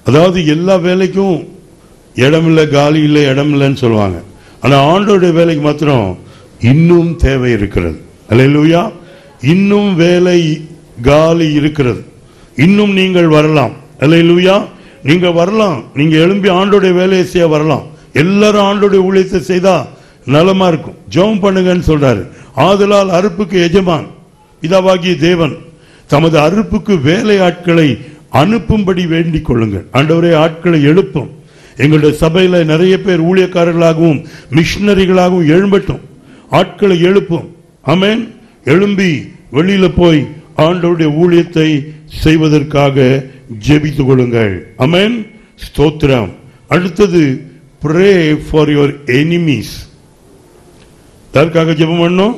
அதாவது எல்லா வேலைக்கும் இடமில்லை காலி இல்லை இடமில்லைன்னு சொல்லுவாங்க ஆனா ஆண்டோடைய வேலைக்கு மாத்திரம் இன்னும் தேவை இருக்கிறது அல்லேலூயா இன்னும் வேலை காலி இருக்கிறது இன்னும் நீங்கள் வரலாம் அல்லேலூயா நீங்க வரலாம் நீங்க எழும்பி ஆண்டோடைய வேலையை செய்ய வரலாம் எல்லாரும் ஆண்டோடைய ஊழியத்தை செய்தா நலமா இருக்கும் ஜெபம் பண்ணுங்கன்னு சொல்றாரு ஆதலால் அறுப்புக்கு எஜமான் பிதாவாகிய தேவன் தமது அறுப்புக்கு வேலை ஆட்களை அனுப்பும்படி வேண்டிக் கொள்ளுங்கள் ஆண்டவரே ஆட்களை எழுப்பும் எங்களுடைய சபையில நிறைய பேர் ஊழியக்காரர்களாகவும் மிஷினரிகளாகவும் எழும்பட்டும் ஆட்களை எழுப்பும் ஆமென் எழும்பி வெளியில போய் ஆண்டவருடைய ஊழியத்தை செய்வதற்காக ஜெபித்துக் கொள்ளுங்கள் ஆமென் ஸ்தோத்திரம் அடுத்தது ப்ரே ஃபார் யுவர் எனிமீஸ் யாருக்காக ஜெபம் பண்ணணும்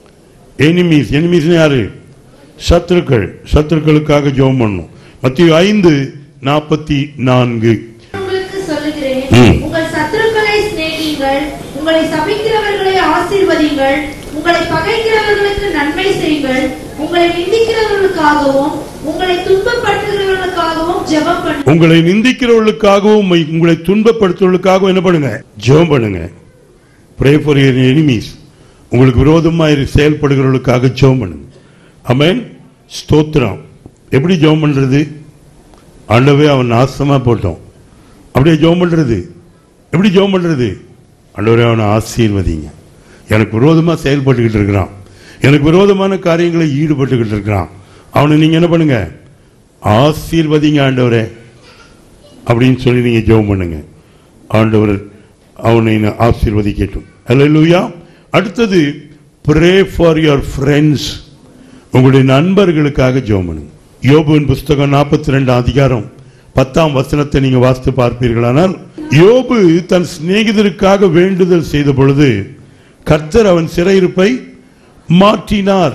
எனிமீஸ் எனிமீஸ் யாரு சத்துருக்கள் சத்துருக்களுக்காக ஜெபம் பண்ணணும் மத்திய ஐந்து நாற்பத்தி நான்கு உங்களுக்கு சொல்லுகிறேன் ம். உங்கள் சத்துருக்களை சிநேகியுங்கள் உங்களை சபிக்கிறவர்களை ஆசீர்வதியுங்கள் உங்களை பகைக்கிறவர்களுக்கு நன்மை செய்யுங்கள் உங்களை நிந்திக்கிறவர்களுக்காகவும் உங்களை துன்பப்படுத்துகிறவர்களுக்காகவும் ஜெபம் பண்ணுங்கள் உங்களை நிந்திக்கிறவர்களுக்காகவும் உம்மை- உங்களை துன்பப்படுத்துவதற்காகவும் என்ன பண்ணுங்க ஜெபம் பண்ணுங்க ப்ரே ஃபார் யுவர் எனிமீஸ் உங்களுக்கு விரோதமாக செயல்படுகிறவர்களுக்காக ஜெபம் பண்ணுங்க அமேன் ஸ்தோத்திரம் எப்படி ஜெபம் பண்றது ஆண்டவே அவன் நாசமா போட்டோம் அப்படியே ஜெபம் பண்றது எப்படி ஜெபம் பண்றது ஆண்டவரே அவனை ஆசீர்வதிங்க எனக்கு விரோதமா செயல்பட்டுக்கிட்டு இருக்கிறான் எனக்கு விரோதமான காரியங்களை ஈடுபட்டுக்கிட்டு இருக்கிறான் அவனை நீங்க என்ன பண்ணுங்க ஆசீர்வதிங்க ஆண்டவரே அப்படின்னு சொல்லி நீங்க ஜெபம் பண்ணுங்க ஆண்டவர் அவனை ஆசீர்வதிக்கட்டும் அல்லேலூயா அடுத்தது ப்ரே ஃபார் யுவர் ஃப்ரெண்ட்ஸ் உங்களுடைய நண்பர்களுக்காக ஜெபம் பண்ணுங்க யோபுவின் புஸ்தகம் நாற்பத்தி ரெண்டு அதிகாரம் பத்தாம் வசனத்தை நீங்க வாசித்து பார்ப்பீர்களானால் யோபு தன் சிநேகிதருக்காக வேண்டுதல் செய்த பொழுது கர்த்தர் அவன் சிறையிருப்பை மாற்றினார்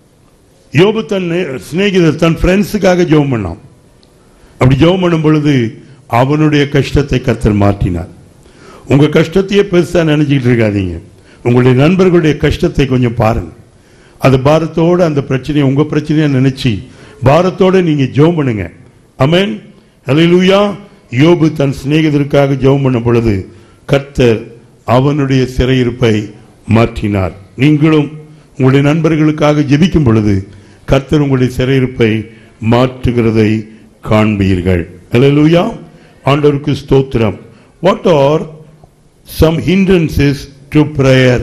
யோபு தன் நே- சிநேகிதர் தன் ஃப்ரெண்ட்ஸுக்காக ஜெபம் பண்ணான் அப்படி ஜெபம் பண்ணும் பொழுது அவனுடைய கஷ்டத்தை கர்த்தர் மாற்றினார் உங்க கஷ்டத்தையே பெருசா நினைச்சிட்டு இருக்காதீங்க உங்களுடைய நண்பர்களுடைய கஷ்டத்தை கொஞ்சம் பாருங்க அது பாரத்தோட அந்த பிரச்சனையை உங்க பிரச்சனையை நினைச்சு பாரத்தோட நீங்க ஜெபம் பண்ணுங்க அமேன் ஹalleluya யோபு தன் சிநேகிதருக்காக ஜெபம் பண்ண பொழுது கர்த்தர் அவனுடைய சிறையிருப்பை மாற்றினார் நீங்களும் உங்களுடைய நண்பர்களுக்காக ஜெபிக்கும் பொழுது கர்த்தர் உங்களுடைய சிறையிருப்பை மாற்றுகிறதை காண்பீர்கள் ஹalleluya ஆண்டவருக்கு ஸ்தோத்திரம் what are some hindrances to prayer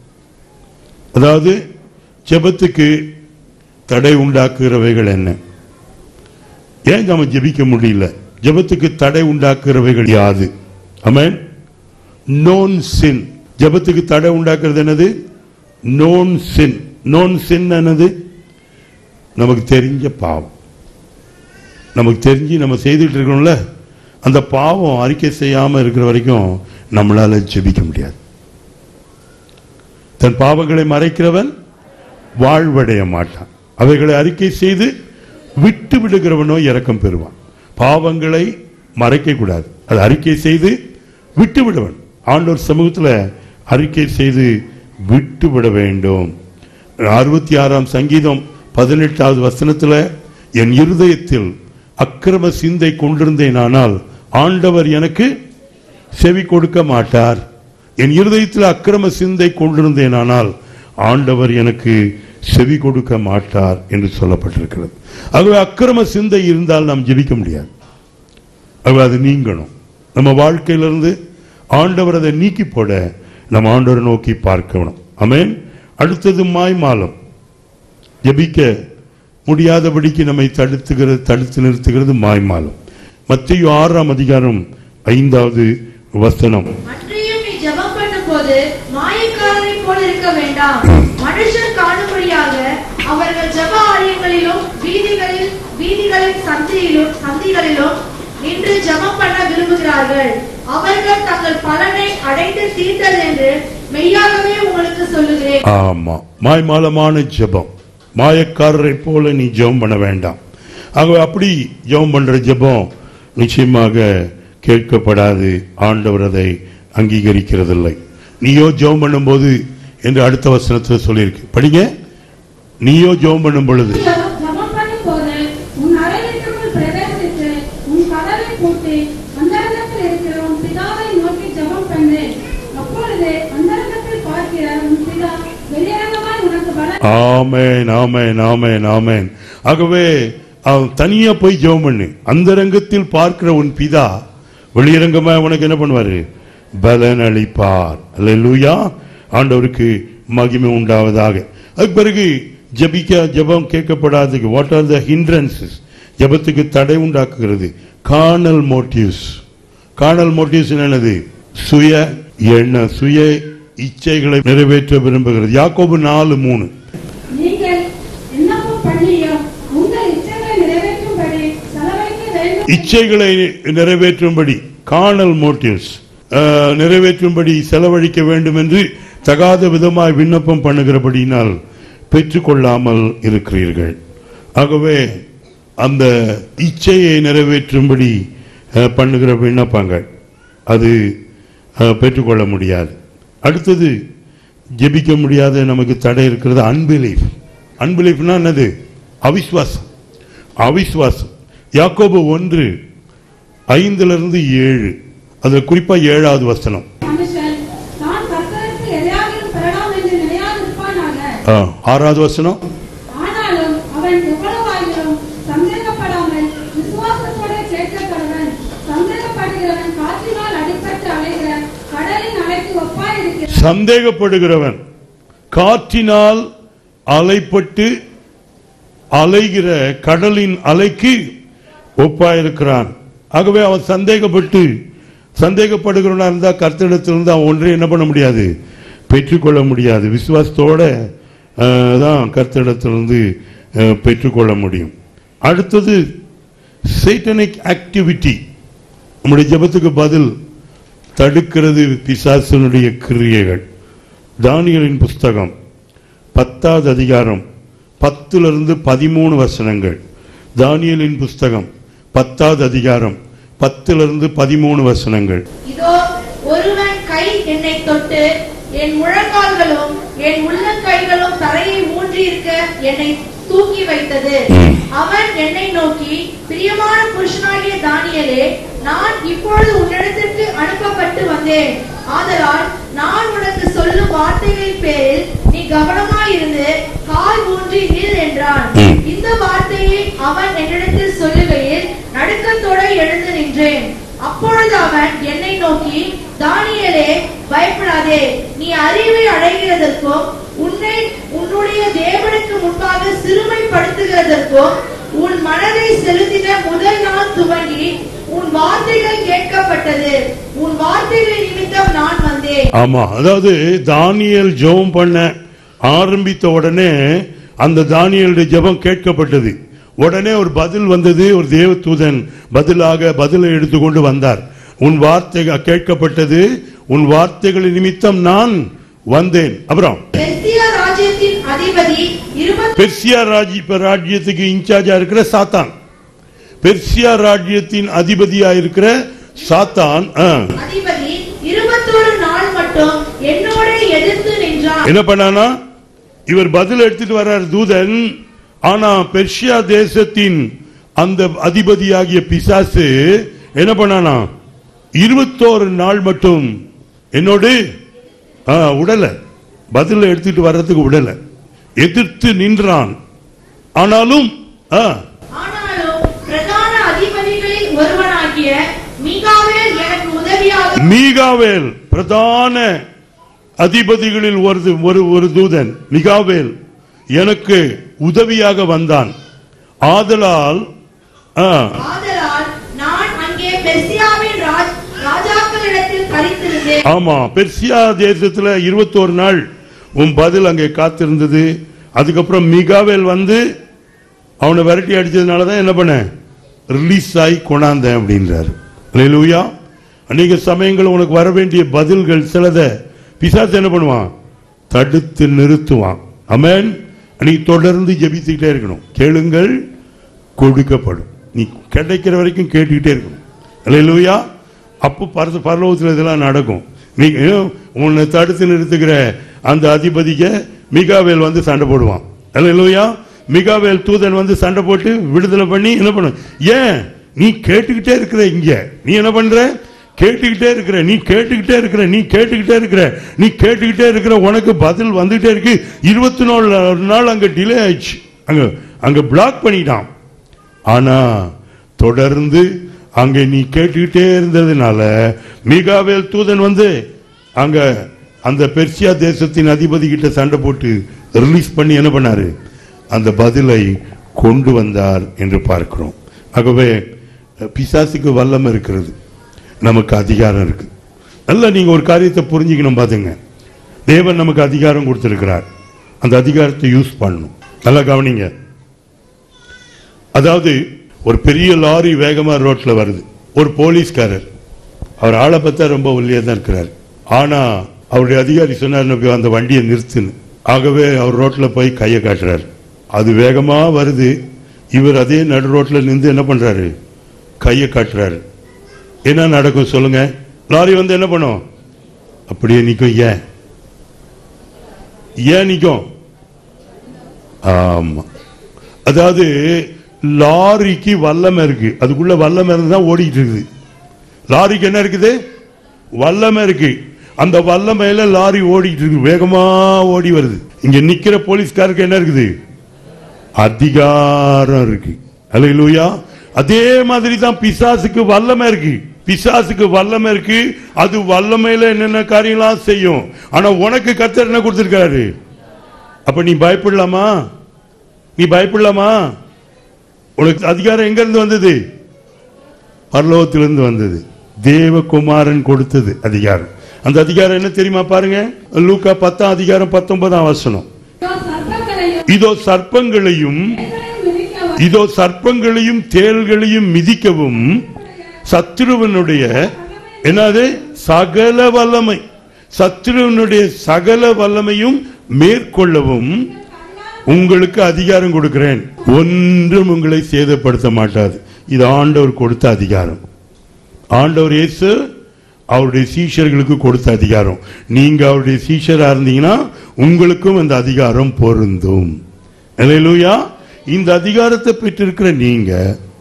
அதாவது ஜெபத்துக்கு தடை உண்டாக்குகிறவைகள் என்ன ஏன் நம்ம ஜெபிக்க முடியல ஜெபத்துக்கு தடை உண்டாக்குகிறவைகள் யாது அமேன் நோன் சின் ஜெபத்துக்கு தடை உண்டாக்குறது என்னது நோன் சின் நோன் சின் என்னது நமக்கு தெரிஞ்ச பாவம் நமக்கு தெரிஞ்சு நம்ம செய்துட்டு இருக்கோம்ல அந்த பாவம் அறிக்கை செய்யாம இருக்கிற வரைக்கும் நம்மளால ஜெபிக்க முடியாது தன் பாவங்களை மறைக்கிறவன் வாழ்வடைய மாட்டான் அவைகளை அறிக்கை செய்து விட்டு விடுகிறவனோ இரக்கம் பெறுவான் பாவங்களை மறைக்க கூடாது அது அறிக்கை செய்து விட்டு விடுவன் ஆண்டவர் சமூகத்துல அறிக்கை செய்து விட்டு விட வேண்டும் அறுபத்தி ஆறாம் சங்கீதம் பதினெட்டாவது வசனத்துல என் இருதயத்தில் அக்கிரம சிந்தை கொண்டிருந்தேனானால் ஆண்டவர் எனக்கு செவி கொடுக்க மாட்டார் என் இருதயத்தில் அக்கிரம சிந்தை கொண்டிருந்தேனானால் ஆண்டவர் எனக்கு செவி கொடுக்க மாட்டார் என்று சொல்லப்பட்டிருக்கிறது ஆகவே அக்கிரம சிந்தை இருந்தால் நாம் ஜெபிக்க முடியாது ஆகவே அது நீங்கணும் நம்ம வாழ்க்கையிலிருந்து ஆண்டவர் அதை நீக்கி போட நம்ம ஆண்டவரை நோக்கி பார்க்கணும் ஆமென் அடுத்தது மாய்மாலம் ஜெபிக்க முடியாதபடிக்கு நம்மை தடுத்துகிறது தடுத்து நிறுத்துகிறது மாய்மாலம் மத்திய ஆறாம் அதிகாரம் ஐந்தாவது வசனம் அன்றியும் நீ ஜெபம் பண்ணும்போது மாயக்காரரை போல இருக்க வேண்டாம் மனுஷர் காணும்படியாக அவர்கள் ஜெப ஆலயங்களிலும் வீதிகளில் வீதிகளின் சந்தியிலும் சந்திகளிலும் நின்று ஜெபம் பண்ண விரும்புகிறார்கள் அவர்கள் தங்கள் பலனை அடைந்து தீர்ந்தது என்று மெய்யாகவே உங்களுக்கு சொல்லுகிறேன் ஆமா மாய்மாலமான ஜெபம் மாயக்காரரை போல நீ ஜெபம் பண்ண வேண்டாம் ஆகவே அப்படி ஜெபம் பண்ற ஜெபம் நிச்சயமாக கேட்கப்படாது ஆண்டவர் அதை அங்கீகரிக்கிறதில்லை நீயோ ஜெபம் பண்ணும்போது என்று அடுத்த வசனத்தில் சொல்லியிருக்கு படிங்க நீயோ ஜெபம் பண்ணும் பொழுது ஜெபம் பண்ணும்போது உன் அறையிற்குள் பிரவேசித்து உன் கதவை பூட்டி அந்தரங்கத்தில் இருக்கிற உன் பிதாவை நோக்கி ஜெபம் பண்ணு அப்பொழுது அந்தரங்கத்தில் பார்க்கிற உன் பிதா வெளியரங்கமாய் உனக்கு பலன் ஆமென் ஆமென் ஆமென் ஆமென் ஆகவே அவன் தனியா போய் ஜெபம் பண்ணு அந்தரங்கத்தில் பார்க்கிற உன் பிதா வெளியரங்கமா உனக்கு என்ன பண்ணுவாரு பலன் அளிப்பார் அல்லேலூயா ஆண்டவருக்கு மகிமை உண்டாவதாக அதுக்கு பிறகு ஜெபிக்க ஜெபம் கேட்கப்படாததுக்கு வாட் ஆர் த ஹிண்ட்ரன்சஸ் ஜெபத்துக்கு தடை உண்டாக்குகிறது கார்னல் மோட்டிவ்ஸ் கார்னல் மோட்டிவ்ஸ் என்னது சுய எண்ண சுய இச்சைகளை நிறைவேற்ற விரும்புகிறது யாக்கோபு நாலு மூணு நீங்கள் விண்ணப்பம் பண்ணியும் உங்கள் இச்சைகளை நிறைவேற்றும்படி செலவழிக்க வேண்டும் இச்சைகளை நிறைவேற்றும்படி காணல் மோட்டிவ்ஸ் நிறைவேற்றும்படி செலவழிக்க வேண்டும் என்று தகாத விதமாய் விண்ணப்பம் பண்ணுகிறபடியினால் பெற்றுக்கொள்ளாமல் இருக்கிறீர்கள் ஆகவே அந்த இச்சையை நிறைவேற்றும்படி அஹ், பண்ணுகிற விண்ணப்பங்கள் அது அஹ், பெற்றுக்கொள்ள முடியாது அடுத்தது ஜெபிக்க முடியாத நமக்கு தடை இருக்கிறது அன்பிலீஃப் அன்பிலீஃப்னா என்னது அவிஸ்வாசம் அவிஸ்வாசம் யாக்கோபு ஒன்று ஐந்துல இருந்து ஏழு அதுல குறிப்பா ஏழாவது வசனம் மனுஷன் தான் கர்த்தருக்கு எதையாகிலும் பெறலாம் என்று நினையாதிருப்பானாக ஆ, ஆறாவது வசனம் ஆனாலும் அவன் எவ்வளவாயிலும் சந்தேகப்படாமல் விசுவாசத்தோட கேட்கப்படுவன் சந்தேகப்படுகிறவன் காற்றினால் அடிபட்டு அலைகிற கடலின் அலைக்கு ஒப்பாயிருக்கிறான் சந்தேகப்படுகிறவன் காற்றினால் அலைப்பட்டு அலைகிற கடலின் அலைக்கு ஒப்பாயிருக்கிறான் ஆகவே அவன் சந்தேகப்பட்டு சந்தேகப்படுகிறவனா இருந்தா கர்த்தரிடத்திலிருந்து அவன் ஒன்றை என்ன பண்ண முடியாது பெற்றுக்கொள்ள முடியாது விசுவாசத்தோட அஹ், தான் கர்த்தரிடத்திலிருந்து அஹ், பெற்றுக்கொள்ள முடியும் அடுத்தது சேட்டனிக் ஆக்டிவிட்டி நம்முடைய ஜெபத்துக்கு பதில் தடுக்கிறது பிசாசனுடைய கிரியைகள் தானியலின் புஸ்தகம் பத்தாவது அதிகாரம் பத்திலிருந்து பதிமூணு வசனங்கள் தானியலின் புஸ்தகம் பத்தாவது அதிகாரம் பத்திலிருந்து பதிமூணு வசனங்கள் இதோ ஒருவன் கை என்னை தொட்டு என் முழங்கால்களும் என் உள்ளங்கைகளும் தரையை ஊன்றி இருக்க என்னை தூக்கி வைத்தது ம். அவன் என்னை நோக்கி பிரியமான புருஷனாகிய தானியலே நான் இப்பொழுது உன்னிடத்திற்கு அனுப்பப்பட்டு வந்தேன் ஆதலால் நான் உனக்கு சொல்லும் வார்த்தைகளின் பேரில் நீ கவனமாயிருந்து கால் ஊன்றி நில் என்றான் ம். இந்த வார்த்தையை அவன் என்னிடத்தில் சொல்லுகையில் நடுக்கத்தோட எழுந்து நின்றேன் அப்பொழுது அவன் என்னை நோக்கி தானியேலே பயப்படாதே நீ அறிவை அடைகிறதற்கும் உன்னை உன்னுடைய தேவனுக்கு முன்பாக சிறுமைப்படுத்துகிறதற்கும் உன் மனதை செலுத்தின முதல் நாள் துவங்கி உன் வார்த்தைகள் கேட்கப்பட்டது உன் வார்த்தைகள் நிமித்தம் நான் வந்தேன் ஆமா அதாவது தானியல் ஜெபம் பண்ண ஆரம்பித்த உடனே அந்த தானியலுடைய ஜெபம் கேட்கப்பட்டது உடனே ஒரு பதில் வந்தது ஒரு தேவதூதன் பதிலாக பதிலை எடுத்துக்கொண்டு வந்தார் உன் வார்த்தை கேட்கப்பட்டது உன் வார்த்தைகளின் நிமித்தம் நான் வந்தேன் அப்புறம் பெர்சியா ராஜ்யத்தின் அதிபதி இருபத்தி பெர்சியா ராஜ்ய இப்ப ராஜ்யத்துக்கு இன்சார்ஜா இருக்கிற சாத்தான் பெர்சியா ராஜ்யத்தின் அதிபதியா இருக்கிற சாத்தான் ஆ, அதிபதி இருபத்தோரு நாள் மட்டும் என்னோட எதிர்த்து நின்றான் என்ன பண்ணானா இவர் பதில் எடுத்துட்டு வர்றார் தூதன் ஆனா பெர்ஷியா தேசத்தின் அந்த அதிபதியாகிய பிசாசு என்ன பண்ணானா இருபத்தோரு நாள் மட்டும் என்னோடு ஆ, உடல பதில் எடுத்துட்டு வர்றதுக்கு உடல எதிர்த்து நின்றான் ஆனாலும் ஆ, ஆனாலும் பிரதான அதிபதிகளில் ஒருவனாகிய மிகாவேல் எனக்கு உதவியாக மீகாவேல் பிரதான அதிபதிகளில் ஒரு ஒரு ஒரு தூதன் மிகாவேல் எனக்கு உதவியாக வந்தான் ஆதலால் ஆ, ஆதலால் நான் அங்கே பெர்சியாவின் ராஜ் ராஜாக்களிடத்தில் கரித்திருந்தேன் ஆமா பெர்சியா தேசத்துல இருபத்தோரு நாள் உன் பதில் அங்கே காத்திருந்தது அதுக்கப்புறம் மிகாவேல் வந்து அவனை விரட்டி அடிச்சதுனால தான் என்ன பண்ண ரிலீஸ் ஆகி கொண்டாந்தேன் அப்படின்றாரு லூயா அநேக சமயங்கள் உனக்கு வர வேண்டிய பதில்கள் சிலத பிசாசு என்ன பண்ணுவான் தடுத்து நிறுத்துவான் அமேன் நீ தொடர்ந்து ஜெபித்துக்கிட்டே இருக்கணும் கேளுங்கள் கொடுக்கப்படும் நீ கிடைக்கிற வரைக்கும் கேட்டுக்கிட்டே இருக்கணும் அல்லேலூயா அப்போ பரத பரலோகத்தில் இதெல்லாம் நடக்கும் நீ ஏன் உன்னை தடுத்து நிறுத்துகிற அந்த அதிபதிக்க மிகாவேல் வந்து சண்டை போடுவான் அல்லேலூயா மிகாவேல் தூதன் வந்து சண்டை போட்டு விடுதலை பண்ணி என்ன பண்ணும் ஏன் நீ கேட்டுக்கிட்டே இருக்கிற இங்க நீ என்ன பண்ற கேட்டுக்கிட்டே இருக்கிற நீ கேட்டுக்கிட்டே இருக்கிற நீ கேட்டுக்கிட்டே இருக்கிற நீ கேட்டுக்கிட்டே இருக்கிற உனக்கு பதில் வந்துகிட்டே இருக்கு இருபத்தி நாலு நாள் அங்க டிலே ஆயிடுச்சு அங்க அங்க பிளாக் பண்ணிட்டான் ஆனா தொடர்ந்து அங்க நீ கேட்டுக்கிட்டே இருந்ததுனால மிகாவேல் தூதன் வந்து அங்க அந்த பெர்சியா தேசத்தின் அதிபதி கிட்ட சண்டை போட்டு ரிலீஸ் பண்ணி என்ன பண்ணாரு அந்த பதிலை கொண்டு வந்தார் என்று பார்க்கிறோம் ஆகவே பிசாசுக்கு வல்லம் இருக்கிறது நமக்கு அதிகாரம் இருக்கு நல்லா நீங்க ஒரு காரியத்தை புரிஞ்சுக்கணும் பாத்துங்க தேவன் நமக்கு அதிகாரம் கொடுத்திருக்கிறார் அந்த அதிகாரத்தை யூஸ் பண்ணணும் நல்லா கவனிங்க அதாவது ஒரு பெரிய லாரி வேகமா ரோட்ல வருது ஒரு போலீஸ்காரர் அவர் ஆளை பார்த்தா ரொம்ப ஒல்லியா தான் இருக்கிறார் ஆனா அவருடைய அதிகாரி சொன்னார் "நபி, அந்த வண்டியை நிறுத்துன்னு ஆகவே அவர் ரோட்ல போய் கையை காட்டுறாரு அது வேகமா வருது இவர் அதே நடு ரோட்ல நின்று என்ன பண்றாரு கையை காட்டுறாரு என்ன நடக்கும் சொல்லுங்க லாரி வந்து என்ன பண்ணும் அப்படியே நிக்கும் ஏன் ஏன் நிக்கும் ஆமா அதாவது லாரிக்கு வல்லமை இருக்கு அதுக்குள்ள வல்லமை இருந்து தான் ஓடிட்டு இருக்குது லாரிக்கு என்ன இருக்குது வல்லமை இருக்கு அந்த வல்லமையில லாரி ஓடிட்டு இருக்கு வேகமா ஓடி வருது இங்க நிக்கிற போலீஸ்காருக்கு என்ன இருக்குது அதிகாரம் இருக்கு அல்லேலூயா அதே மாதிரி தான் பிசாசுக்கு வல்லமை இருக்கு பிசாசுக்கு வல்லமை இருக்கு அது வல்லமையில என்னென்ன காரியம்லாம் செய்யும் ஆனா உனக்கு கர்த்தர் என்ன கொடுத்திருக்காரு அப்ப நீ பயப்படலாமா நீ பயப்படலாமா உனக்கு அதிகாரம் எங்க இருந்து வந்தது பரலோகத்திலிருந்து வந்தது தேவகுமாரன் கொடுத்தது அதிகாரம் அந்த அதிகாரம் என்ன தெரியுமா பாருங்க லூக்கா பத்தாம் அதிகாரம் பத்தொன்பதாம் வசனம் இதோ சர்ப்பங்களையும் இதோ சர்ப்பங்களையும் தேள்களையும் மிதிக்கவும் இதோ சர்ப்பங்களையும் தேள்களையும் மிதிக்கவும் சத்ருவனுடைய என்னது சகல வல்லமை சத்ருவனுடைய சகல வல்லமையும் மேற்கொள்ளவும் உங்களுக்கு அதிகாரம் கொடுக்கிறேன் ஒன்றும் உங்களை சேதப்படுத்த மாட்டாது இது ஆண்டவர் கொடுத்த அதிகாரம் ஆண்டவர் இயேசு அவருடைய சீஷர்களுக்கு கொடுத்த அதிகாரம் நீங்க அவருடைய சீஷரா இருந்தீங்கன்னா உங்களுக்கும் அந்த அதிகாரம் பொருந்தும் அல்லேலூயா இந்த அதிகாரத்தை பெற்றிருக்கிற நீங்க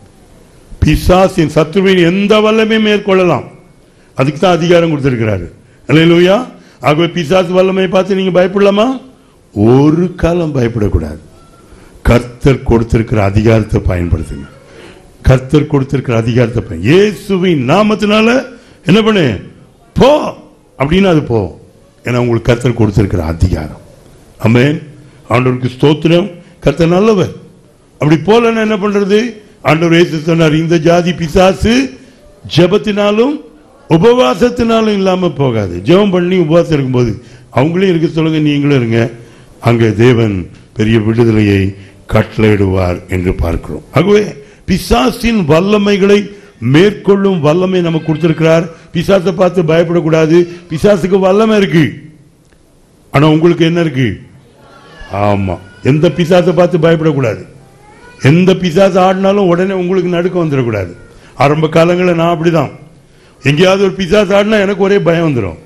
பிசாசின் சத்ருவின் எந்த வல்லமையும் மேற்கொள்ளலாம் அதுக்கு தான் அதிகாரம் கொடுத்திருக்கிறாரு அல்லேலூயா ஆகவே பிசாசு வல்லமையை பார்த்து நீங்க பயப்படலாமா ஒரு காலம் பயப்படக்கூடாது கர்த்தர் கொடுத்திருக்கிற அதிகாரத்தை பயன்படுத்துங்க கர்த்தர் கொடுத்திருக்கிற அதிகாரத்தை பயன் இயேசுவின் நாமத்தினால என்ன பண்ணு போ அப்படின்னு அது போ ஏன்னா உங்களுக்கு கர்த்தர் கொடுத்திருக்கிற அதிகாரம் ஆமென் ஆண்டவருக்கு ஸ்தோத்திரம் கர்த்தர் நல்லவர் அப்படி போலன்னா என்ன பண்றது ஆண்டவர் இயேசு சொன்னார் இந்த ஜாதி பிசாசு ஜெபத்தினாலும் உபவாசத்தினாலும் இல்லாம போகாது ஜெபம் பண்ணி உபவாசம் இருக்கும்போது அவங்களையும் இருக்க சொல்லுங்க நீங்களும் இருங்க அங்கே தேவன் பெரிய விடுதலையை கட்டளையிடுவார் என்று பார்க்கிறோம் ஆகவே பிசாசின் வல்லமைகளை மேற்கொள்ளும் வல்லமை நமக்கு கொடுத்திருக்கிறார் பிசாசை பார்த்து பயப்படக்கூடாது பிசாசுக்கு வல்லமை இருக்கு ஆனா உங்களுக்கு என்ன இருக்கு ஆமா எந்த பிசாசை பார்த்து பயப்படக்கூடாது எந்த பிசாசு ஆடினாலும் உடனே உங்களுக்கு நடுக்கம் வந்துடக்கூடாது ஆரம்ப காலங்களில் நான் அப்படிதான் எங்கேயாவது ஒரு பிசாசு ஆடினா எனக்கு ஒரே பயம் வந்துடும்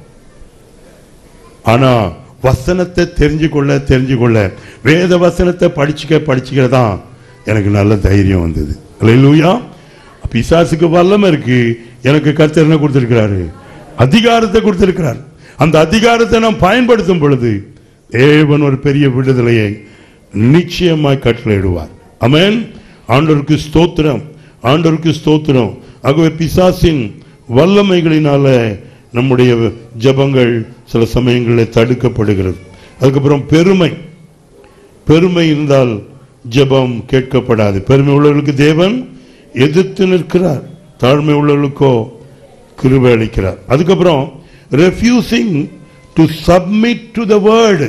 ஆனா வசனத்தை தெரிஞ்சு கொள்ள தெரிஞ்சு கொள்ள வேத வசனத்தை படிச்சுக்க படிச்சுக்கிறதான் எனக்கு நல்ல தைரியம் வந்தது அல்லேலூயா பிசாசுக்கு வல்லமை இருக்கு எனக்கு கர்த்தர் என்ன கொடுத்திருக்கிறாரு அதிகாரத்தை கொடுத்திருக்கிறார் அந்த அதிகாரத்தை நாம் பயன்படுத்தும் பொழுது தேவன் ஒரு பெரிய விடுதலையை நிச்சயமாய் கட்டளையிடுவார் அமேன் ஆண்டவருக்கு ஸ்தோத்திரம் ஆண்டவருக்கு ஸ்தோத்திரம் ஆகவே பிசாசின் வல்லமைகளினால நம்முடைய ஜெபங்கள் சில சமயங்களில் தடுக்கப்படுகிறது அதுக்கப்புறம் பெருமை பெருமை இருந்தால் ஜெபம் கேட்கப்படாது பெருமை உள்ளவர்களுக்கு தேவன் எதிர்த்து நிற்கிறார் தாழ்மை உள்ளவர்களுக்கோ கிருபை அளிக்கிறார் அதுக்கப்புறம் refusing to submit to the word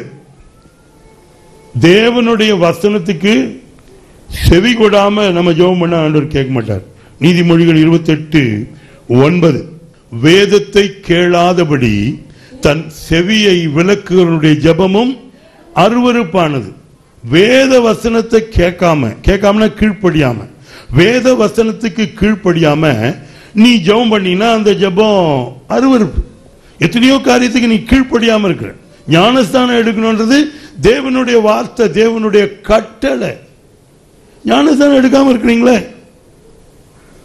தேவனுடைய வசனத்துக்கு செவி கொடாம நம்ம ஜெபம் பண்ண ஆண்டவர் கேட்க மாட்டார் நீதிமொழிகள் இருபத்தெட்டு ஒன்பது வேதத்தை கேளாதபடி தன் செவியை விளக்குகளுடைய ஜெபமும் அருவருப்பானது வேத வசனத்தை கேட்காம கேட்காமனா கீழ்ப்படியாம வேத வசனத்துக்கு கீழ்ப்படியாம நீ ஜெபம் பண்ணினா அந்த ஜெபம் அருவருப்பு எத்தனையோ காரியத்துக்கு நீ கீழ்ப்படியாம இருக்கிற ஞானஸ்தானம் எடுக்கணும்ன்றது தேவனுடைய வார்த்தை தேவனுடைய கட்டளை ஞானஸ்தானம் எடுக்காம இருக்கிறீங்களே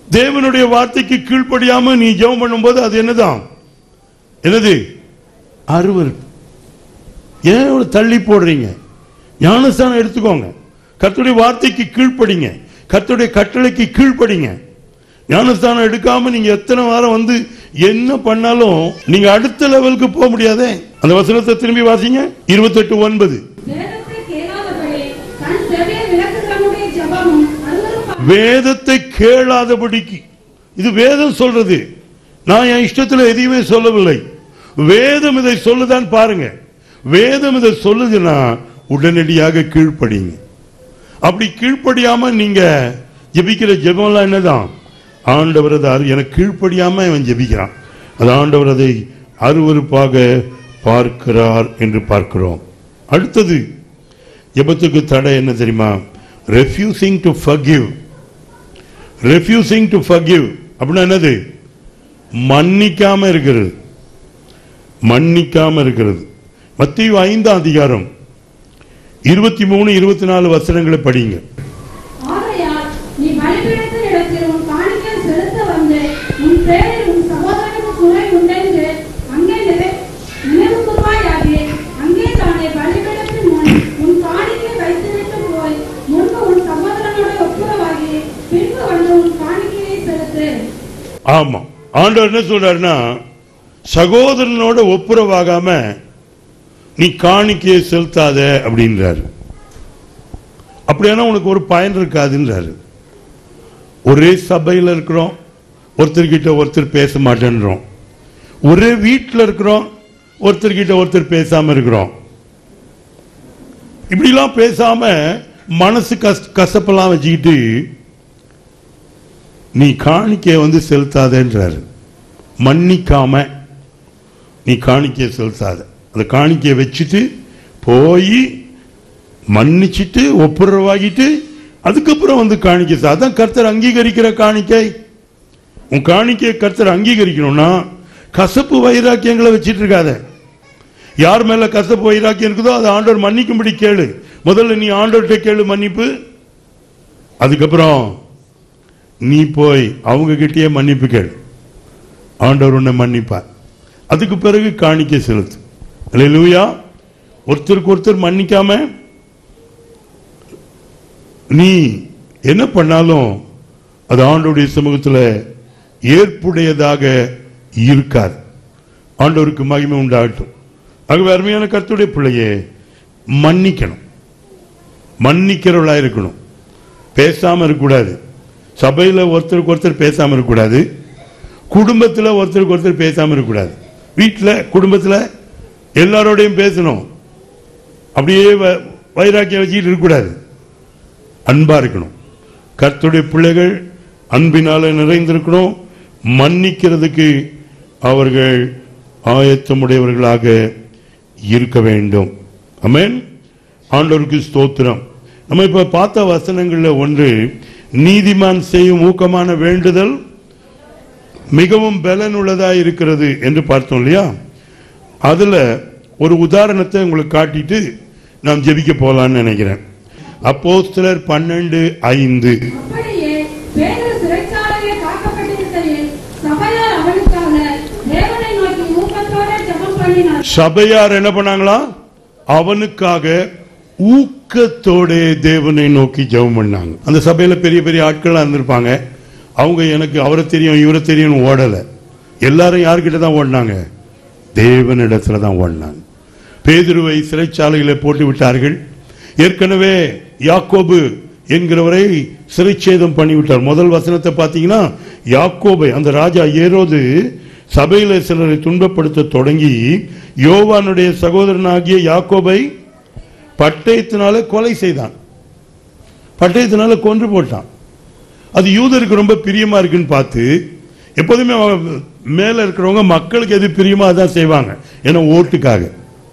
தேவனுடைய வார்த்தைக்கு கீழ்ப்படியாம நீ ஜெபம் பண்ணும்போது அது என்னதான் என்னது அருவருப்பு ஏன் இவ்வளவு தள்ளி போடுறீங்க ஞானஸ்தானம் எடுத்துக்கோங்க கர்த்தருடைய வார்த்தைக்கு கீழ்ப்படிங்க கர்த்தருடைய கட்டளைக்கு கீழ்ப்படிங்க ஞானஸ்தானம் எடுக்காம நீங்க எத்தனை வாரம் வந்து என்ன பண்ணாலும் நீங்க அடுத்த லெவலுக்கு போக முடியாதே அந்த வசனத்தை திரும்பி வாசிங்க இருபத்தெட்டு ஒன்பது வேதத்தை கேளாதபடி தன் செவியை விளக்குகிறவனுடைய ஜெபமும் அருவருப்பாக வேதத்தை கேளாதபடிக்கு இது வேதம் சொல்றது நான் என் இஷ்டத்துல எதையுமே சொல்லவில்லை வேதம் இதை சொல்லுதான் பாருங்க வேதம் இதை சொல்லுதுன்னா உடனடியாக கீழ்ப்படிங்க அப்படி கீழ்ப்படியாம நீங்க ஜெபிக்கிற ஜெபம்லாம் என்னதான் ஆண்டவர் அதை அரு- எனக்கு கீழ்ப்படியாம அவன் ஜெபிக்கிறான் அது ஆண்டவர் அதை அருவருப்பாக பார்க்கிறார் என்று பார்க்கிறோம் அடுத்தது ஜெபத்துக்கு தடை என்ன தெரியுமா refusing to forgive refusing to forgive அப்படின்னா என்னது மன்னிக்காம இருக்கிறது மன்னிக்காம இருக்கிறது மத்திய ஐந்தாம் அதிகாரம் இருபத்தி மூணு இருபத்தி நாலு வசனங்களை படிங்க ஆகையால் நீ பலிபீடத்தின் இடத்தில் உன் காணிக்கை செலுத்த வந்து உன் பேரில் உன் சகோதரனுக்கு குறை உண்டென்று அங்கே நினை- நினைவுகூர்வாயாகி, அங்கே தானே பலிபீடத்தின் முன் உன் காணிக்கை வைத்துவிட்டு போய் முன்பு உன் சகோதரனோடு ஒப்புரவாகி பின்பு வந்து உன் காணிக்கையை செலுத்து ஆமா ஆண்டவர் என்ன சொல்றாருன்னா சகோதரனோட ஒப்புரவாகாம நீ காணிக்கையை செலுத்தாத அப்படின்றாரு அப்படியானா உனக்கு ஒரு பயன் இருக்காதுன்றாரு ஒரே சபையில் இருக்கிறோம் ஒருத்தர்கிட்ட ஒருத்தர் பேச மாட்டேன்றோம் ஒரே வீட்டில் இருக்கிறோம் ஒருத்தர்கிட்ட ஒருத்தர் பேசாம இருக்கிறோம் இப்படிலாம் பேசாம மனசு கஸ் கசப்பெல்லாம் வச்சுக்கிட்டு நீ காணிக்கையை வந்து செலுத்தாதேன்றாரு மன்னிக்காம நீ காணிக்கையை செலுத்தாத அந்த காணிக்கையை வச்சுட்டு போய் மன்னிச்சிட்டு ஒப்புரவாகிட்டு அதுக்கப்புறம் வந்து காணிக்கை செ- அதான் கர்த்தர் அங்கீகரிக்கிற காணிக்கை உன் காணிக்கையை கர்த்தர் அங்கீகரிக்கணும்னா கசப்பு வைராக்கியங்களை வச்சிட்டு இருக்காத யார் மேல கசப்பு வைராக்கியம் இருக்குதோ அதை ஆண்டவர் மன்னிக்கும்படி கேளு முதல்ல நீ ஆண்டவர்கிட்ட கேளு மன்னிப்பு அதுக்கப்புறம் நீ போய் அவங்க கிட்டயே மன்னிப்பு கேளு ஆண்டவர் உன்னை மன்னிப்பார் அதுக்கு பிறகு காணிக்கை செலுத்து அல்லேலூயா ஒருத்தருக்கு ஒருத்தர் மன்னிக்காம நீ என்ன பண்ணாலும் அது ஆண்டவருடைய சமூகத்தில் ஏற்புடையதாக இருக்காது ஆண்டவருக்கு மகிமை உண்டாகட்டும் ஆகவே அருமையான கர்த்தருடைய பிள்ளையே மன்னிக்கணும் மன்னிக்கிறவளா இருக்கணும் பேசாம இருக்கக்கூடாது சபையில் ஒருத்தருக்கு ஒருத்தர் பேசாம இருக்கக்கூடாது குடும்பத்தில் ஒருத்தருக்கு ஒருத்தர் பேசாம இருக்கக்கூடாது வீட்டில் குடும்பத்தில் எல்லாரோடையும் பேசணும் அப்படியே வ- வைராக்கியம் வச்சுக்கிட்டு இருக்கக்கூடாது அன்பா இருக்கணும் கர்த்தருடைய பிள்ளைகள் அன்பினால நிறைந்திருக்கணும் மன்னிக்கிறதுக்கு அவர்கள் ஆயத்தமுடையவர்களாக இருக்க வேண்டும் அமேன் ஆண்டவருக்கு ஸ்தோத்திரம் நம்ம இப்ப பார்த்த வசனங்கள்ல ஒன்று நீதிமான் செய்யும் ஊக்கமான வேண்டுதல் மிகவும் பலனுள்ளதா இருக்கிறது என்று பார்த்தோம் இல்லையா அதுல ஒரு உதாரணத்தை உங்களுக்கு காட்டிட்டு நாம் ஜெபிக்க போலாம்னு நினைக்கிறேன் அப்போஸ்தலர் பன்னெண்டு ஐந்து அப்படியே பேதுரு சிறைச்சாலையில் காக்கப்பட்டிருக்கையில் சபையார் அவனுக்காக தேவனை நோக்கி ஊக்கத்தோட ஜெபம் பண்ணினார் சபையார் என்ன பண்ணாங்களா அவனுக்காக ஊக்கத்தோட தேவனை நோக்கி ஜெபம் பண்ணாங்க அந்த சபையில பெரிய பெரிய ஆட்கள்லாம் இருந்திருப்பாங்க அவங்க எனக்கு அவரை தெரியும் இவரை தெரியும் ஓடல எல்லாரும் யார்கிட்ட தான் ஓடினாங்க தேவனிடத்துல தான் ஓடினாங்க பேதுருவை சிறைச்சாலையில போட்டு விட்டார்கள் ஏற்கனவே யாக்கோபு என்கிறவரை சிறைச்சேதம் பண்ணிவிட்டார் முதல் வசனத்தை பார்த்தீங்கன்னா யாக்கோபை அந்த ராஜா ஏரோது சபையில சிலரை துன்பப்படுத்த தொடங்கி யோவானுடைய சகோதரனாகிய யாக்கோபை பட்டயத்தினால கொலை செய்தான் பட்டயத்தினால கொன்று போட்டான் அது யூதருக்கு ரொம்ப பிரியமா இருக்குன்னு பார்த்து எப்போதுமே அவன் மேல இருக்கிறவங்க மக்களுக்கு எது பிரியமா அதான் செய்வாங்க ஏன்னா ஓட்டுக்காக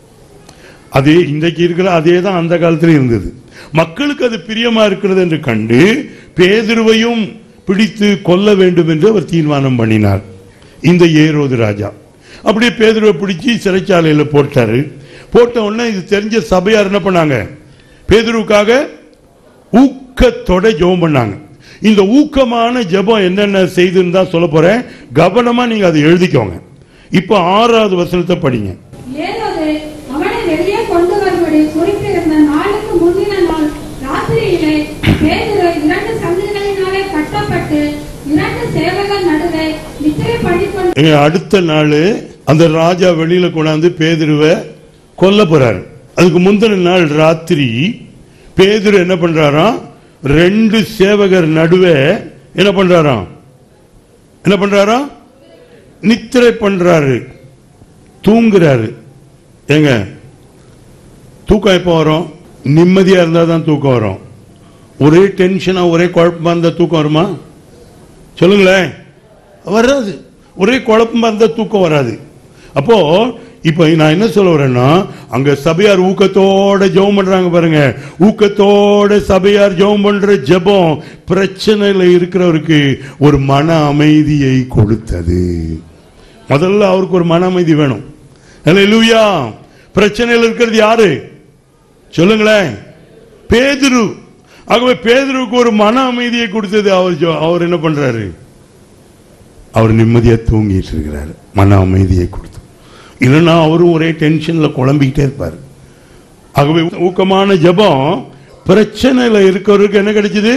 அதே இன்றைக்கு இருக்கிற அதே தான் அந்த காலத்தில் இருந்தது மக்களுக்கு அது பிரியமா இருக்கிறது என்று கண்டு பேதுருவையும் பிடித்து கொல்ல வேண்டும் என்று அவர் தீர்மானம் பண்ணினார் இந்த ஏரோது ராஜா அப்படியே பேதுருவை பிடிச்சி சிறைச்சாலையில போட்டாரு போட்ட உடனே இது தெரிஞ்ச சபையார் என்ன பண்ணாங்க பேதுருவுக்காக ஊக்கத்தோட ஜெபம் பண்ணாங்க இந்த ஊக்கமான ஜெபம் என்னென்ன செய்துன்னு தான் சொல்ல போறேன் கவனமா நீங்க அதை எழுதிக்கோங்க இப்போ ஆறாவது வசனத்தை படிங்க ஏரோது அவனை வெளியே கொண்டு வரும்படி குறித்திருந்த நாளுக்கு முந்தின நாள் ராத்திரியிலே பேதுரு இரண்டு சங்கிலிகளினாலே கட்டப்பட்டு இரண்டு சேவகர் நடுவே நித்திரை பண்ணிக்கொண்டு எங்க அடுத்த நாள் அந்த ராஜா வெளியில கொண்டாந்து பேதுருவை கொல்ல போறாரு அதுக்கு முந்தின நாள் ராத்திரி பேதுரு என்ன பண்றாராம் ரெண்டு சேவகர் நடுவே என்ன பண்றாராம் என்ன பண்றாராம் நித்திரை பண்றாரு தூங்குறாரு ஏங்க தூக்கம் எப்போ வரும் நிம்மதியா இருந்தா தான் தூக்கம் வரும் ஒரே டென்ஷனா ஒரே குழப்பமா இருந்தா தூக்கம் வருமா சொல்லுங்களேன் வராது ஒரே குழப்பமா இருந்தா தூக்கம் வராது அப்போ இப்போ நான் என்ன சொல்ல வரேன்னா அங்க சபையார் ஊக்கத்தோட ஜெபம் பண்றாங்க பாருங்க ஊக்கத்தோட சபையார் ஜெபம் பண்ற ஜெபம் பிரச்சனையில இருக்கிறவருக்கு ஒரு மன அமைதியை கொடுத்தது முதல்ல அவருக்கு ஒரு மன அமைதி வேணும் அல்லேலூயா பிரச்சனையில் இருக்கிறது யாரு சொல்லுங்களேன் பேதுரு ஆகவே பேதுருவுக்கு ஒரு மன அமைதியை கொடுத்தது அவர் ஜோ- அவர் என்ன பண்றாரு அவர் நிம்மதியா தூங்கிட்டு இருக்கிறாரு மன அமைதியை கொடுத்து இல்லைன்னா அவரும் ஒரே டென்ஷன்ல குழம்பிக்கிட்டே இருப்பார் ஆகவே ஊக்கமான ஜெபம் பிரச்சனையில இருக்கிறவருக்கு என்ன கிடைச்சது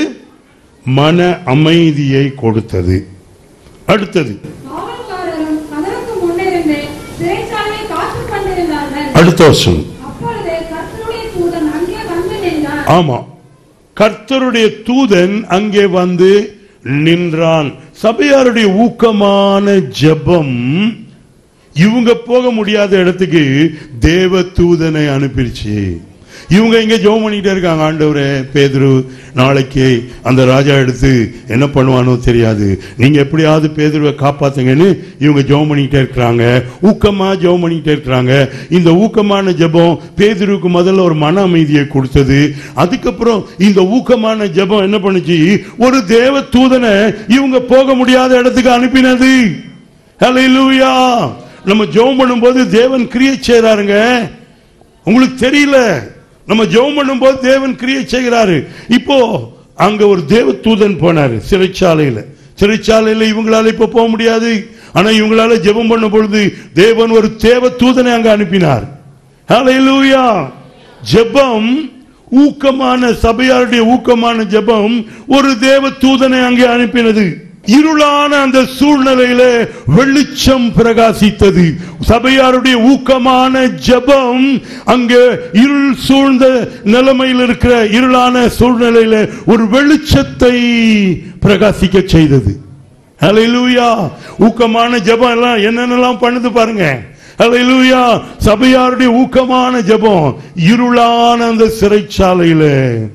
மன அமைதியை கொடுத்தது அடுத்தது காவல்காரரும் கதவுக்கு முன்னிருந்து சிறைச்சாலையை காத்துக் கொண்டிருந்தார்கள் அடுத்த வருஷம் அப்பொழுது கர்த்தருடைய தூதன் அங்கே வந்து நின்றார் ஆமா கர்த்தருடைய தூதன் அங்கே வந்து நின்றான் சபையாருடைய ஊக்கமான ஜெபம் இவங்க போக முடியாத இடத்துக்கு தேவ தூதனை அனுப்பிடுச்சு இவங்க இங்க ஜெபம் பண்ணிட்டே இருக்காங்க ஆண்டவரே பேதுரு நாளைக்கு அந்த ராஜா எடுத்து என்ன பண்ணுவானோ தெரியாது நீங்க எப்படியாவது பேதுருவை காப்பாத்துங்கன்னு இவங்க ஜெபம் பண்ணிட்டே இருக்கிறாங்க ஊக்கமா ஜெபம் பண்ணிட்டே இருக்கிறாங்க இந்த ஊக்கமான ஜெபம் பேதுருவுக்கு முதல்ல ஒரு மன அமைதியை கொடுத்தது அதுக்கப்புறம் இந்த ஊக்கமான ஜெபம் என்ன பண்ணுச்சு ஒரு தேவ தூதனை இவங்க போக முடியாத இடத்துக்கு அனுப்பினது ஹalleluya நம்ம ஜெபம் பண்ணும்போது தேவன் கிரியை செய்றாருங்க உங்களுக்கு தெரியல நம்ம ஜெபம் பண்ணும்போது தேவன் கிரியை செய்கிறாரு இப்போ அங்க ஒரு தேவ தூதன் போனாரு சிறைச்சாலையில சிறைச்சாலையில இவங்களால இப்ப போக முடியாது ஆனா இவங்களால ஜெபம் பண்ணும் பொழுது தேவன் ஒரு தேவ தூதனை அங்க அனுப்பினார் ஹalleluya ஜெபம் ஊக்கமான சபையாருடைய ஊக்கமான ஜெபம் ஒரு தேவ தூதனை அங்கே அனுப்பினது இருளான அந்த சூழ்நிலையில வெளிச்சம் பிரகாசித்தது சபையாருடைய ஊக்கமான ஜெபம் அங்கே இருள் சூழ்ந்த நிலைமையில் இருக்கிற இருளான சூழ்நிலையில ஒரு வெளிச்சத்தை பிரகாசிக்க செய்தது ஹalleluya ஊக்கமான ஜெபம் எல்லாம் என்னென்னலாம் பண்ணுது பாருங்க ஹalleluya சபையாருடைய ஊக்கமான ஜெபம் இருளான அந்த சிறைச்சாலையில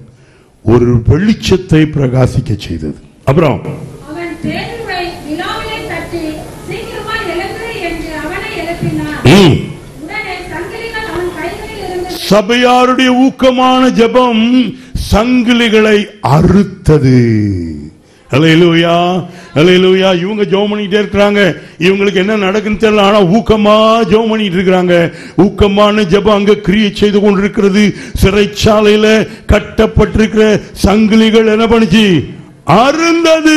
ஒரு வெளிச்சத்தை பிரகாசிக்க செய்தது அப்புறம் அவன் பேதுருவை விழாவிலே தட்டி சீக்கிரமாய் எழுந்து என்று அவனை எழுப்பினான் ம், உடனே சங்கிலிகள் அவன் கைகளில் இருந்து சபையாருடைய ஊக்கமான ஜெபம் சங்கிலிகளை அறுத்தது ஹalleluya ஹalleluya இவங்க ஜெபம் பண்ணிட்டே இருக்காங்க இவங்களுக்கு என்ன நடக்குன்னு தெரியல ஆனா ஊக்கமா ஜெபம் பண்ணிட்டு இருக்காங்க ஊக்கமான ஜெபம் அங்க கிரியை செய்து கொண்டிருக்கிறது சிறைச்சாலையில கட்டப்பட்டிருக்கிற சங்கிலிகள் என்ன பண்ணுச்சு அருந்தது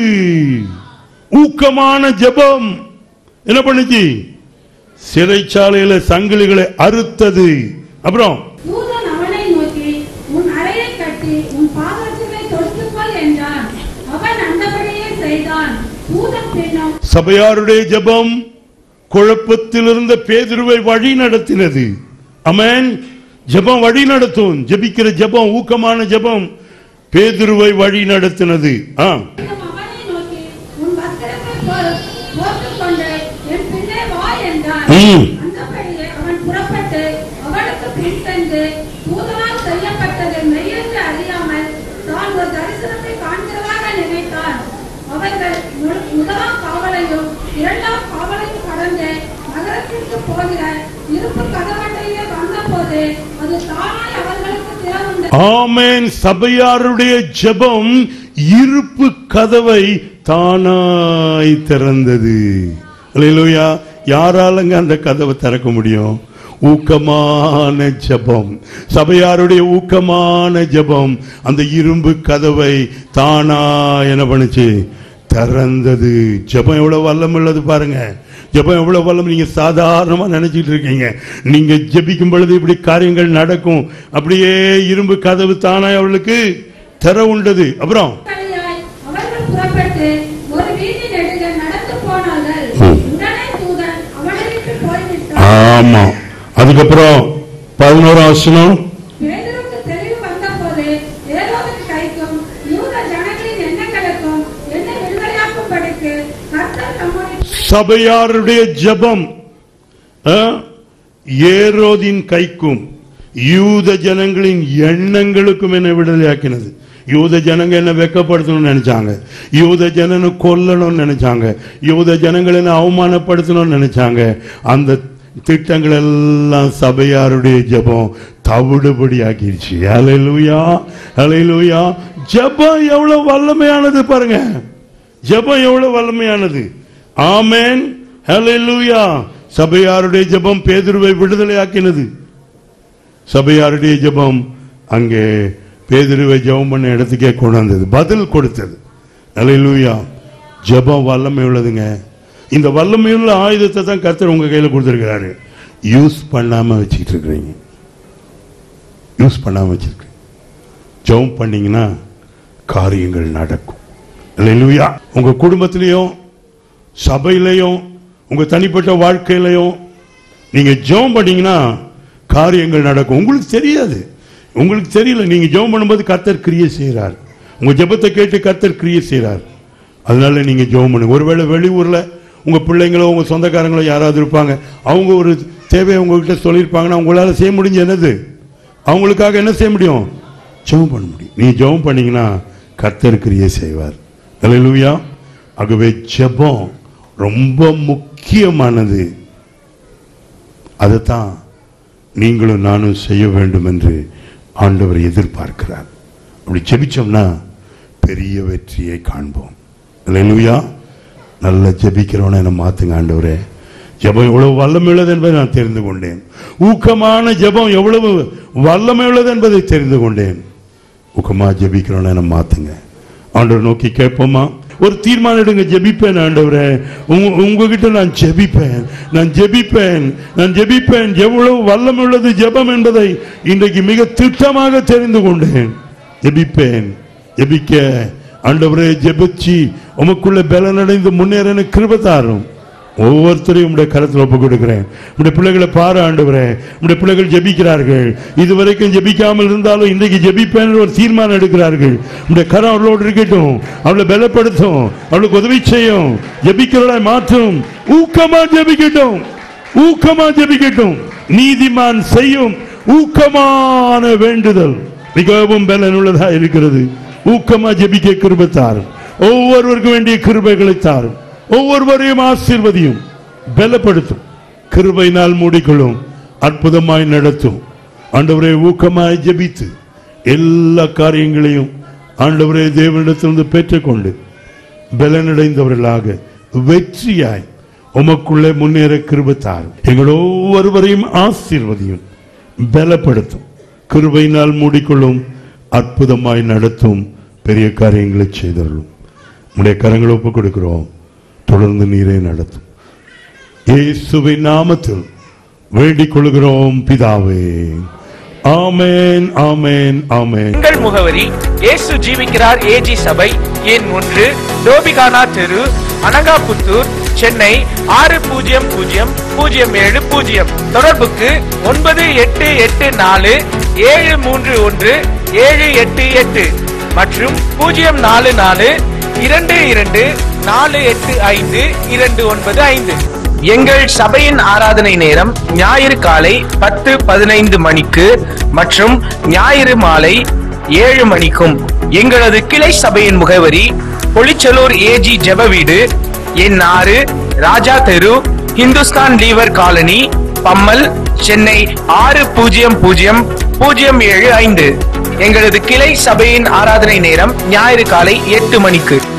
ஊக்கமான ஜெபம் என்ன பண்ணுச்சு சிறைச்சாலையில சங்கிலிகளை அறுத்தது அப்புறம் தூதன் அவனை நோக்கி உன் அறையை கட்டி உன் பாதங்களை தொடுத்துக்கொள் என்றான் அவன் அந்தபடியே செய்தான் தூதன் பின்னும் சபையாருடைய ஜெபம் குழப்பத்தில் இருந்த பேதுருவை வழி நடத்தினது அமேன் ஜெபம் வழி நடத்தும் ஜெபிக்கிற ஜெபம் ஊக்கமான ஜெபம் பேதுருவை வழி நடத்தினது ஆ பின்னும் அவனை நோக்கி உன் வஸ்திரத்தை போர்- போர்த்துக் கொண்டு என் பின்னே வா என்றான் ம். அந்தபடியே அவன் புறப்பட்டு அவனுக்கு பின் சென்று தூதனால் செய்யப்பட்டது மெய்யென்று அறியாமல் தான் ஒரு தரிசனத்தை காண்கிறதாக நினைத்தான் அவர்கள் மு- முதலாம் காவலையும் இரண்டாம் காவலையும் கடந்து நகரத்திற்கு போகிற இருப்பு கதவண்டையிலே வந்தபோது அது தானாய் அவர்களுக்கு திறவுண்டு ஆமென் சபையாருடைய ஜெபம் இருப்பு கதவை தானாய் திறந்தது அல்லேலூயா யாராலங்க அந்த கதவை திறக்க முடியும் ஊக்கமான ஜெபம் சபையாருடைய ஊக்கமான ஜெபம் அந்த இரும்பு கதவை தானா என்ன பண்ணுச்சு திறந்தது ஜெபம் எவ்வளவு வல்லம் உள்ளது பாருங்க ஜெபம் எவ்வளவு வல்லம் நீங்க சாதாரணமா நினைச்சிட்டு இருக்கீங்க நீங்க ஜெபிக்கும் பொழுது இப்படி காரியங்கள் நடக்கும் அப்படியே இரும்பு கதவு தானா அவளுக்கு திற உண்டது அப்புறம் வழியாய் அவர்கள் புறப்பட்டு ஒரு வீதி நெடுக நடந்து போனார்கள் ம். உடனே தூதன் அவனை விட்டு போய்விட்டான் ஆமா அதுக்கப்புறம் பதினோராம் வசனம் பேதுருக்கு தெளிவு வந்தபோது ஏரோதின் கைக்கும் யூத ஜனங்களின் எண்ணங்களுக்கும் என்னை விடுதலையாக்கும்படிக்கு கர்த்தர் தம்முடைய சபையாருடைய ஜெபம் ஆ, ஏரோதின் கைக்கும் யூத ஜனங்களின் எண்ணங்களுக்கும் என்ன விடுதலையாக்கினது யூத ஜனங்க என்ன வெக்கப்படுத்தணும்னு நினைச்சாங்க யூத ஜனனை கொல்லணும்னு நினைச்சாங்க யூத ஜனங்களை என்ன அவமானப்படுத்தணும்னு நினைச்சாங்க அந்த திட்டங்கள் எல்லாம் சபையாருடைய ஜெபம் தவிடுபடி ஆக்கிடுச்சு அலையிலுயா அலையிலுயா ஜெபம் எவ்வளவு வல்லமையானது பாருங்க ஜெபம் எவ்வளவு வல்லமையானது ஆமென் ஹalleluya சபையாருடைய ஜெபம் பேதுருவை விடுதலையாக்கினது சபையாருடைய ஜெபம் அங்கே பேதுருவை ஜெபம் பண்ண இடத்துக்கே கொண்டு வந்தது பதில் கொடுத்தது ஹalleluya ஜெபம் வல்லமை உள்ளதுங்க இந்த வல்லமையுள்ள ஆயுதத்தை தான் கர்த்தர் உங்க கையில கொடுத்திருக்கிறாரு யூஸ் பண்ணாம வச்சுக்கிட்டு இருக்கிறீங்க யூஸ் பண்ணாம வச்சிருக்கீங்க ஜெபம் பண்ணீங்கன்னா காரியங்கள் நடக்கும் அல்லேலூயா உங்க குடும்பத்திலையும் சபையிலையும் உங்க தனிப்பட்ட வாழ்க்கையிலையும் நீங்க ஜெபம் பண்ணீங்கன்னா காரியங்கள் நடக்கும் உங்களுக்கு தெரியாது உங்களுக்கு தெரியல நீங்க ஜெபம் பண்ணும்போது கர்த்தர் கிரியை செய்கிறார் உங்க ஜெபத்தை கேட்டு கர்த்தர் கிரியை செய்கிறார் அதனால நீங்க ஜெபம் பண்ணுங்க ஒருவேளை வெளியூர்ல உங்க பிள்ளைங்களோ உங்க சொந்தக்காரங்களோ யாராவது இருப்பாங்க அவங்க ஒரு தேவையை உங்ககிட்ட சொல்லியிருப்பாங்கன்னா உங்களால செய்ய முடிஞ்ச என்னது அவங்களுக்காக என்ன செய்ய முடியும் ஜெபம் பண்ண முடியும் நீ ஜெபம் பண்ணீங்கன்னா கர்த்தர் கிரியை செய்வார் அல்லேலூயா ஆகவே ஜெபம் ரொம்ப முக்கியமானது அதைத்தான் நீங்களும் நானும் செய்ய வேண்டும் என்று ஆண்டவர் எதிர்பார்க்கிறார் அப்படி ஜெபிச்சோம்னா பெரிய வெற்றியை காண்போம் அல்லேலூயா நல்ல ஜெபிக்கிறவனை என்ன மாத்துங்க ஆண்டவரே ஜெபம் எவ்வளவு வல்லமை உள்ளது என்பதை நான் தெரிந்து கொண்டேன் ஊக்கமான ஜெபம் எவ்வளவு வல்லமை உள்ளது என்பதை தெரிந்து கொண்டேன் ஊக்கமா ஜெபிக்கிறவனை என்ன மாத்துங்க ஆண்டவர் நோக்கி கேட்போமா ஒரு தீர்மானம் எடுங்க ஜெபிப்பேன் ஆண்டவரே உங்க- உங்ககிட்ட நான் ஜெபிப்பேன் நான் ஜெபிப்பேன் நான் ஜெபிப்பேன் எவ்வளவு வல்லமை உள்ளது ஜெபம் என்பதை இன்றைக்கு மிக திட்டமாக தெரிந்து கொண்டேன் ஜெபிப்பேன் ஜெபிக்க ஆண்டவரே ஜெபிச்சு உமக்குள்ள பலனடைந்து முன்னேற எனக்கு கிருபை தாரும் ஒவ்வொருத்தரையும் உடைய கரத்தில் ஒப்பு கொடுக்கிறேன் உடைய பிள்ளைகளை பாரு ஆண்டவரே உடைய பிள்ளைகள் ஜெபிக்கிறார்கள் இதுவரைக்கும் ஜெபிக்காமல் இருந்தாலும் இன்றைக்கு ஜெபிப்பேன் ஒரு தீர்மானம் எடுக்கிறார்கள் உடைய கரம் அவர்களோடு இருக்கட்டும் அவளை பலப்படுத்தும் அவளுக்கு உதவி செய்யும் ஜெபிக்கிறவளை மாற்றும் ஊக்கமா ஜெபிக்கட்டும் ஊக்கமா ஜெபிக்கட்டும் நீதிமான் செய்யும் ஊக்கமான வேண்டுதல் மிகவும் பலனுள்ளதா இருக்கிறது ஊக்கமா ஜெபிக்க கிருபை தாரும் ஒவ்வொருவருக்கும் வேண்டிய கிருபைகளை தாரும் ஒவ்வொருவரையும் ஆசீர்வதியும் பலப்படுத்தும் கிருபையினால் மூடிக்கொள்ளும் அற்புதமாய் நடத்தும் ஆண்டவரே ஊக்கமாய் ஜெபித்து எல்லா காரியங்களையும் ஆண்டவரே தேவனிடத்திலிருந்து பெற்றுக்கொண்டு பலனடைந்தவர்களாக வெற்றியாய் உமக்குள்ளே முன்னேற கிருபை தாரும் எங்கள் ஒவ்வொருவரையும் ஆசீர்வதியும் பலப்படுத்தும் கிருபையினால் மூடிக்கொள்ளும் அற்புதமாய் நடத்தும் பெரிய காரியங்களை செய்தருளும் உடைய கரங்களை ஒப்புக் கொடுக்கிறோம் தொடர்ந்து நீரே நடத்தும் இயேசுவின் நாமத்தில் வேண்டிக் கொள்கிறோம் பிதாவே ஆமென் ஆமென் ஆமென் எங்கள் முகவரி இயேசு ஜீவிக்கிறார் ஏஜி சபை எண் ஒன்று டோபிகானா தெரு அனகாபுத்தூர் சென்னை ஆறு பூஜ்ஜியம் பூஜ்ஜியம் பூஜ்ஜியம் ஏழு பூஜ்ஜியம் தொடர்புக்கு ஒன்பது எட்டு எட்டு நாலு ஏழு மூன்று ஒன்று ஏழு எட்டு எட்டு மற்றும் பூஜ்ஜியம் நாலு நாலு இரண்டு இரண்டு நாலு எட்டு ஐந்து இரண்டு ஒன்பது ஐந்து எங்கள் சபையின் ஆராதனை நேரம் ஞாயிறு காலை பத்து பதினைந்து மணிக்கு மற்றும் ஞாயிறு மாலை ஏழு மணிக்கும் எங்களது கிளை சபையின் முகவரி பொலிச்சலூர் ஏஜி ஜெப வீடு எண் ஆறு ராஜா தெரு இந்துஸ்தான் லீவர் காலனி பம்மல் சென்னை ஆறு பூஜ்ஜியம் பூஜ்ஜியம் பூஜ்ஜியம் ஏழு ஐந்து எங்களது கிளை சபையின் ஆராதனை நேரம் ஞாயிறு காலை எட்டு மணிக்கு